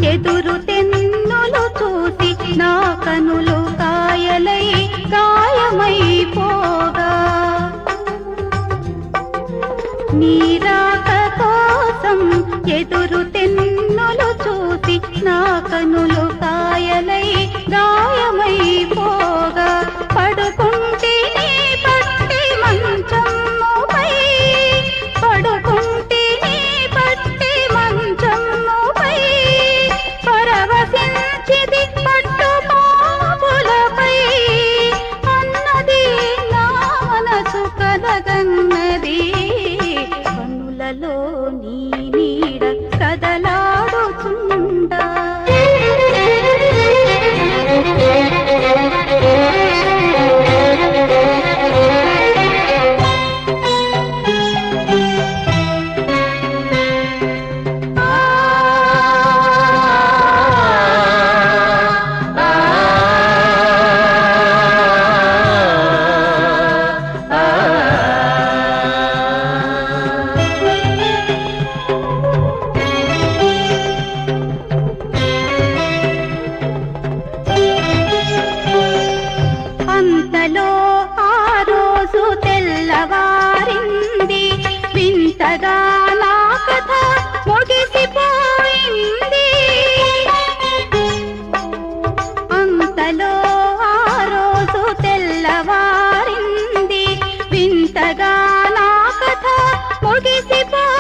ఎదురు తెన్నులు చూసి నా కనులు కాయలై గాయమైపోగా నీరాక కోసం ఎదురు తెన్నులు చూసి నా కనులు కాయలై గాయమైపోగా పడుకుంటే నీ పట్టి మంచముపై పడుకుంటే నీ పట్టి మంచముపై పరవశించిది పట్టు పాపులపై అన్నది నా మనసు కలగన్నది కనులలో నీ నీడ కదలాడుచుండా అంతలో ఆ రోజు తెల్లవారింది వింతగా నా కథ ముగిసిపోయింది అంతలో ఆ రోజు తెల్లవారింది వింతగా నా కథ ముగిసిపోయింది